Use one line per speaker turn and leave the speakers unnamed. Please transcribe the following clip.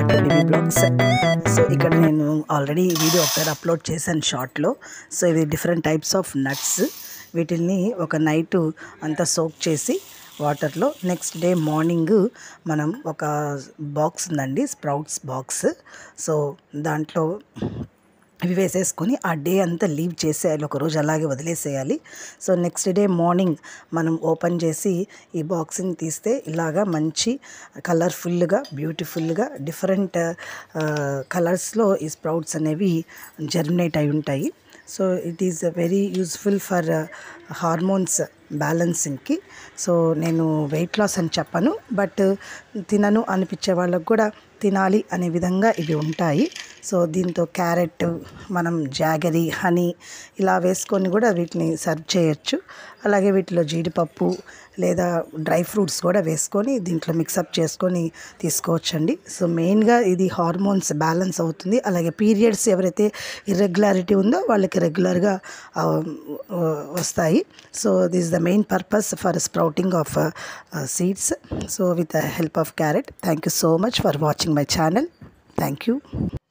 back to baby blogs so ఇక్కడ నేను already video ఒకసారి అప్లోడ్ చేశాను షార్ట్లో సో ఇది డిఫరెంట్ టైప్స్ ఆఫ్ నట్స్ వీటిల్ని ఒక నైట్ అంతా సోక్ చేసి వాటర్లో నెక్స్ట్ డే మార్నింగ్ మనం ఒక బాక్స్ ఉందండి స్ప్రౌట్స్ బాక్స్ సో దాంట్లో ఇవి వేసేసుకొని ఆ డే అంతా లీవ్ చేసేయాలి ఒక రోజు అలాగే వదిలేసేయాలి సో నెక్స్ట్ డే మార్నింగ్ మనం ఓపెన్ చేసి ఈ బాక్స్ని తీస్తే ఇలాగా మంచి కలర్ఫుల్గా బ్యూటిఫుల్గా డిఫరెంట్ కలర్స్లో ఈ స్ప్రౌట్స్ అనేవి జర్మినేట్ అయి ఉంటాయి so it is very useful for hormones బ్యాలెన్సింగ్కి సో నేను వెయిట్ లాస్ అని చెప్పను బట్ తినను అనిపించే వాళ్ళకు కూడా తినాలి అనే విధంగా ఇవి ఉంటాయి సో దీంతో క్యారెట్ మనం జాగరీ హనీ ఇలా వేసుకొని కూడా వీటిని సర్వ్ చేయొచ్చు అలాగే వీటిలో జీడిపప్పు లేదా డ్రై ఫ్రూట్స్ కూడా వేసుకొని దీంట్లో మిక్సప్ చేసుకొని తీసుకోవచ్చండి సో మెయిన్గా ఇది హార్మోన్స్ బ్యాలెన్స్ అవుతుంది అలాగే పీరియడ్స్ ఎవరైతే ఇర్రెగ్యులారిటీ ఉందో వాళ్ళకి రెగ్యులర్గా వస్తాయి so this the main purpose for sprouting of seeds so with the help of carrot thank you so much for watching my channel thank you